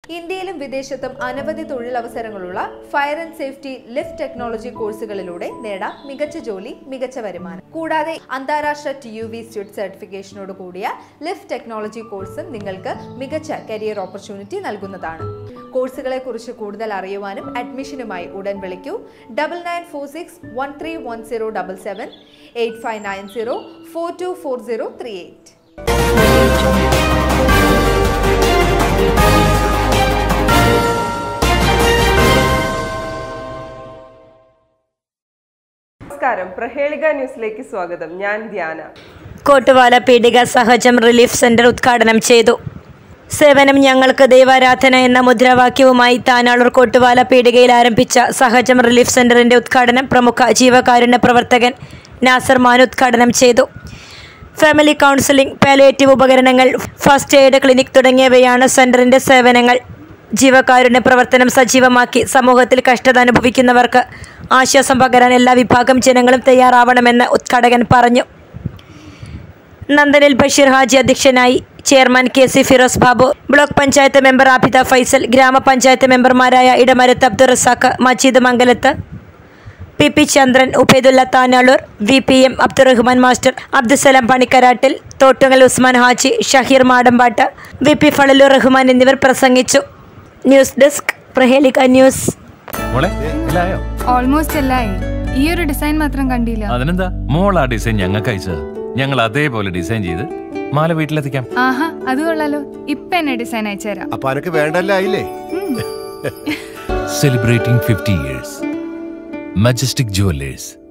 ഇന്ത്യയിലും വിദേശത്തും അനവധി തൊഴിലവസരങ്ങളുള്ള fire and safety lift technology കോഴ്സുകളിലൂടെ നേടാം മികച്ച ജോലി മികച്ച വരുമാനം കൂടാതെ അന്താരാഷ്ട്ര ടി യു വി സ്റ്റുഡ് സർട്ടിഫിക്കേഷനോട് കൂടിയ ലിഫ്റ്റ് ടെക്നോളജി കോഴ്സും നിങ്ങൾക്ക് മികച്ച കരിയർ ഓപ്പർച്യൂണിറ്റി നൽകുന്നതാണ് കോഴ്സുകളെ കുറിച്ച് കൂടുതൽ അറിയുവാനും അഡ്മിഷനുമായി ഉടൻ വിളിക്കൂ double nine four six one three one zero double seven eight five nine zero four two four zero three eight നമസ്കാരം പ്രഹേളിക ന്യൂസിലേക്ക് സ്വാഗതം ഞാൻ ധ്യാന കോട്ടുവാല പീഡിക സഹജം റിലീഫ് സെന്റർ ഉദ്ഘാടനം ചെയ്തു സേവനം ഞങ്ങൾക്ക് ദൈവാരാധന എന്ന മുദ്രാവാക്യവുമായി താനാളൂർ കോട്ടുവാല പീഡികയിൽ ആരംഭിച്ച സഹജം റിലീഫ് സെന്ററിന്റെ ഉദ്ഘാടനം പ്രമുഖ ജീവകാരുണ്യ പ്രവർത്തകൻ നാസർ മാൻ ഉദ്ഘാടനം ചെയ്തു ഫാമിലി കൗൺസിലിംഗ് പാലിയേറ്റീവ് ഉപകരണങ്ങൾ ഫസ്റ്റ് എയ്ഡ് ക്ലിനിക് തുടങ്ങിയവയാണ് സെന്ററിന്റെ സേവനങ്ങൾ ജീവകാരുണ്യ പ്രവർത്തനം സജീവമാക്കി സമൂഹത്തിൽ കഷ്ടത അനുഭവിക്കുന്നവർക്ക് ആശ്വാസം പകരാൻ എല്ലാ വിഭാഗം ജനങ്ങളും തയ്യാറാവണമെന്ന് ഉദ്ഘാടകൻ പറഞ്ഞു നന്ദനിൽ ബഷീർ ഹാജി അധ്യക്ഷനായി chairman K C Firoz Babu block panchayat member Abida Faisal ഗ്രാമപഞ്ചായത്ത് മെമ്പർമാരായ Idamarath Abdul Razak Majeed Mangalath P P Chandran Ubaidulla Tanalur V P M Abdurahman master Abdussalam Panikkarattil Thottungal Usman Haji Shaheer Madambatt V P Fazlur Rahman എന്നിവർ പ്രസംഗിച്ചു ന്യൂസ് ഡെസ്ക് പ്രഹേലിക ന്യൂസ് മോളെ എല്ലായോ ഓൾമോസ്റ്റ് എല്ലായി ഈ ഒരു ഡിസൈൻ മാത്രം കണ്ടില്ല അതിനെന്താ മോൾ ആ ഡിസൈൻ ഞങ്ങൾക്ക് അയച്ചത് ഞങ്ങൾ അതേപോലെ ഡിസൈൻ ചെയ്ത് മാല വീട്ടിലെത്തിക്കാം ആഹാ അത് കൊള്ളാലോ ഇപ്പൊ എന്നെ ഡിസൈൻ അയച്ചുതരാം അപ്പൊ അനക്ക് വേണ്ടല്ല ആയില്ലേ celebrating fifty years majestic jewellers